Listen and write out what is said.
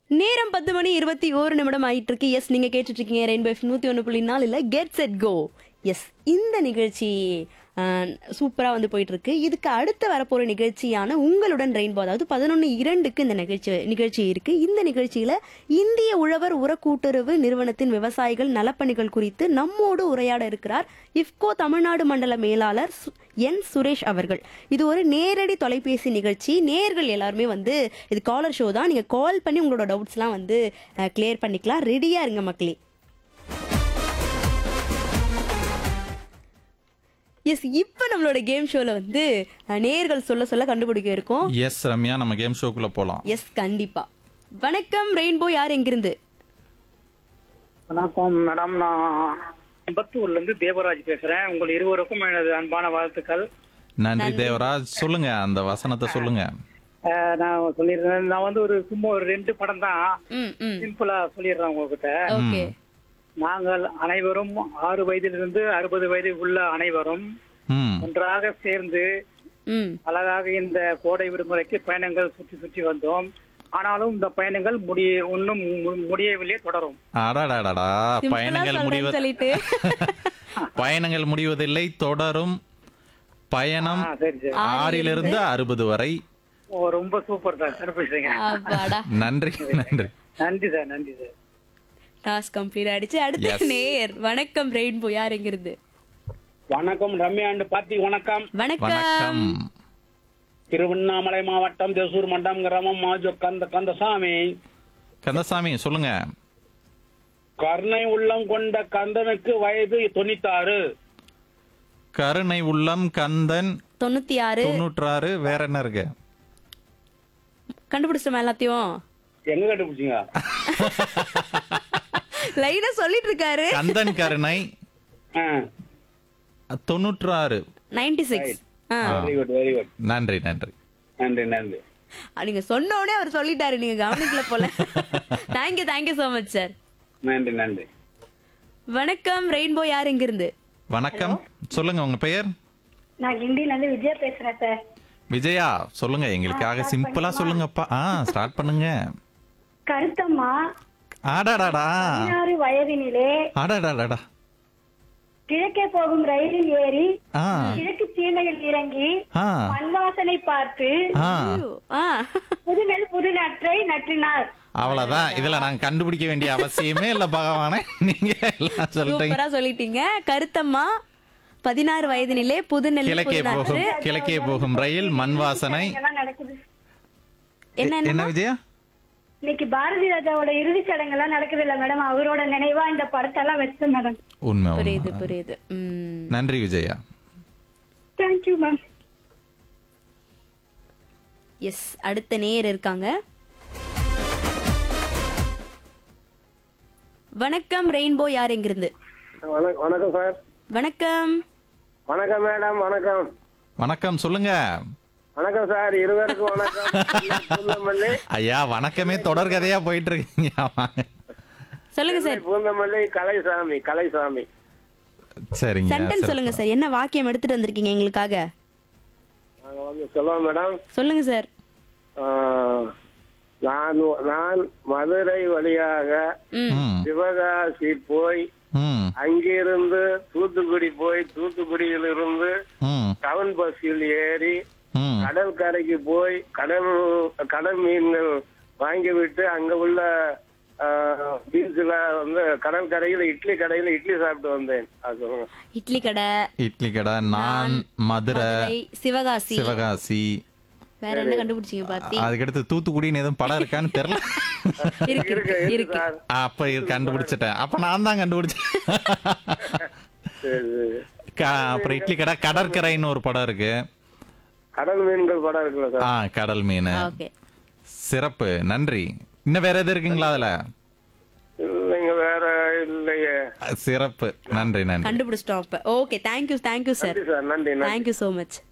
நேரம் பத்து மணி இருபத்தி ஓரு நிமிடம் ஆயிட்டு இருக்கு எஸ் நீங்க கேட்டுட்டு இருக்கீங்க ரெயின்போ எஃப் நூத்தி ஒன்று புள்ளி நாலுல கெட் செட் கோ எஸ் இந்த நிகழ்ச்சி சூப்பரா வந்து போயிட்டு இருக்கு இதுக்கு அடுத்து வரப்போற நிகழ்ச்சியான உங்களுடன் ரெயின்போ அதாவது பதினொன்று இரண்டுக்கு இந்த நிகழ்ச்சி நிகழ்ச்சி இருக்கு இந்த நிகழ்ச்சியில இந்திய உழவர் உர கூட்டுறவு நிறுவனத்தின் விவசாயிகள் நலப்பணிகள் குறித்து நம்மோடு உரையாட இருக்கிறார் இஃப்கோ தமிழ்நாடு மண்டல மேலாளர் சு- என் சுரேஷ் அவர்கள் இது ஒரு நேரடி தொலைபேசி நிகழ்ச்சி நேர்கள் எல்லாருமே வந்து இது காலர் ஷோ தான் நீங்க கால் பண்ணி உங்களோட டவுட்ஸ்லாம் வந்து கிளியர் பண்ணிக்கலாம் ரெடியா இருங்க மக்களே எஸ் இப்போ நம்மளோட கேம் ஷோல வந்து அஹ், நேர்கள் சொல்ல சொல்ல கண்டுபிடிக்க இருக்கோம் எஸ் ரம்யா நம்ம கேம் ஷோக்குள்ள போலாம் எஸ் கண்டிப்பா வணக்கம் ரெயின்போ யார் எங்கிருந்து வணக்கம் மேடம் நான் அம்பத்தூர்ல இருந்து தேவராஜ் பேசுறேன் உங்கள் இருவருக்கும் எனது அன்பான வாழ்த்துக்கள் நன்றி தேவராஜ் சொல்லுங்க அந்த வசனத்தை சொல்லுங்க அஹ், நான் சொல்லிடுறேன் நான் வந்து ஒரு சும்மா ஒரு ரெண்டு படம் தான் ம் ம் சிம்பிளா சொல்லிடுறேன் உங்ககிட்ட ஓகே நாங்கள் அனைவரும் ஆறு வயதிலிருந்து அறுபது வயது உள்ள அனைவரும் ம் ஒன்றாக சேர்ந்து ம் அழகாக இந்த கோடை விடுமுறைக்கு பயணங்கள் சுற்றி சுற்றி வந்தோம் ஆனாலும் இந்த பயணங்கள் முடிய இன்னும் மு- முடியவில்லை தொடரும் அடாடாடாடா சிம்பிளா பயணங்கள் முடிவ சொல்றேன்னு சொல்லிட்டு பயணங்கள் முடிவதில்லை தொடரும் பயணம் ஆ, சரி சரி ஆறிலிருந்து அறுபது வரை ஓ, ரொம்ப சூப்பர் சார் கண்டுபிடிச்சிங்க அப்பாடா நன்றி நன்றி நன்றி சார் நன்றி சார் டாஸ்க் கம்ப்ளீட் ஆயிடுச்சு அடுத்த Yes. நேர் வணக்கம் ரெயின்போ யார் எங்கிருந்து வணக்கம் ரம்யா அண்ட் பார்த்தி வணக்கம் வணக்கம் வணக்கம் திருவண்ணாமலை மாவட்டம் தேசூர் மண்டம் கிராமம் மாஜோ கந்த கந்தசாமி கந்தசாமி சொல்லுங்க கருணை உள்ளம் கொண்ட கந்தனுக்கு வயது தொண்ணூத்தாறு கருணை உள்ளம் கந்தன் தொண்ணூத்தி ஆறு தொண்ணூற்றாறு வேற என்ன இருக்கு கண்டுபிடிச்சிட்டோமா எல்லாத்தையும் எங்க கண்டுபிடிச்சிங்க லைனா சொல்லிட்டு இருக்காரு கந்தன் கருணை ஆ, தொண்ணூற்றாறு ninety six very good very good நன்றி நன்றி நன்றி நன்றி நீங்க சொன்ன உடனே அவர் சொல்லிட்டாரு நீங்க கவனிக்கல போல thank you thank you so much sir நன்றி நன்றி வணக்கம் ரெயின்போ யார் எங்கிருந்து வணக்கம் சொல்லுங்க உங்க பெயர் நான் கிண்டில இருந்து விஜயா பேசுறேன் சார் விஜயா சொல்லுங்க எங்களுக்காக சிம்பிளா சொல்லுங்கப்பா ஆ ஸ்டார்ட் பண்ணுங்க கருத்தம்மா ஆடாடாடா பதினாறு வயதினிலே ஆடாடாடாடா கிழக்கே போகும் ரயிலில் ஏறி ஆ கிழக்கு சீமையில் இறங்கி ஆ மண்வாசனை பார்த்து ஆ ஐயோ, ஆ புதுநெல் புது நற்றை நற்றினார் அவ்வளவுதான் இதுல நாங்க கண்டுபிடிக்க வேண்டிய அவசியமே இல்ல பகவானே நீங்க எல்லாம் சொல்லிட்டீங்க சூப்பரா சொல்லிட்டீங்க கருத்தம்மா பதினாறு வயதினிலே புது நெல் கிழக்கே போகும் கிழக்கே போகும் ரயில் மண் வாசனை இதெல்லாம் நடக்குது என்ன என்ன விஜயா இன்னைக்கு பாரதி ராஜாவோட இறுதி சடங்கெல்லாம் நடக்குது இல்ல மேடம் அவரோட நினைவா இந்த படத்தெல்லாம் வச்சேன் மேடம் உண்மை உண்மை. புரியுது புரியுது ம் நன்றி விஜயா தேங்க்யூ மேம் எஸ் அடுத்த நேயர் இருக்காங்க வணக்கம் ரெயின்போ யார் எங்கிருந்து வணக்கம் வணக்கம் சார் வணக்கம் வணக்கம் மேடம் வணக்கம் வணக்கம் சொல்லுங்க வணக்கம் சார் இருவருக்கும் வணக்கம் ஐயா வணக்கமே தொடர்கதையா போயிட்டு இருக்கீங்க வாங்க. சொல்லுங்க சார் பூந்தமல்லி கலைசாமி கலைசாமி சரிங்க சென்டென்ஸ் சரி. சொல்லுங்க சார் என்ன வாக்கியம் எடுத்துட்டு வந்திருக்கீங்க எங்களுக்காக நாங்க வந்து சொல்லுவோம் மேடம் சொல்லுங்க சார் ஆஹ், நான் நான் மதுரை வழியாக ம் ம் சிவகாசி போய் ம் அங்கிருந்து தூத்துக்குடி போய் தூத்துக்குடியிலிருந்து ம் டவுன் பஸ்ஸில் ஏறி ம் கடல் கரைக்கு போய் கடல் கடல் மீன்கள் வாங்கிவிட்டு அங்க உள்ள பீச்சுல வந்து கடல் கரையில இட்லி கடையில இட்லி சாப்பிட்டு வந்தேன் அது சொல்லுங்க. இட்லி கடை இட்லி கடை நான் மதுரை மதுரை, சிவகாசி சிவகாசி வேற என்ன கண்டுபிடிச்சீங்க பாத்தி அதுக்கடுத்து தூத்துக்குடின்னு எதுவும் படம் இருக்கான்னு தெரியல இருக்கு இருக்கு, இருக்கு இருக்கு சார். அப்ப இது கண்டுபிடிச்சிட்டேன் அப்ப நான் தான் கண்டுபிடிச்சேன் சரி, சரி. க- அப்புறம் இட்லி கடை கடற்கரைன்னு ஒரு படம் இருக்கு கடல் மீன்கள் படம் இருக்குல்ல சார் ஆ கடல் மீன் ஓகே சிறப்பு நன்றி இன்னும் வேற எது இருக்குங்களா அதுல இல்லைங்க வேற இல்லையே சிறப்பு நன்றி நன்றி கண்டுபிடிச்சிட்டோம் அப்ப ஓகே தேங்க்யூ தேங்க்யூ சார் நன்றி சார் நன்றி நன்றி தேங்க்யூ so மச்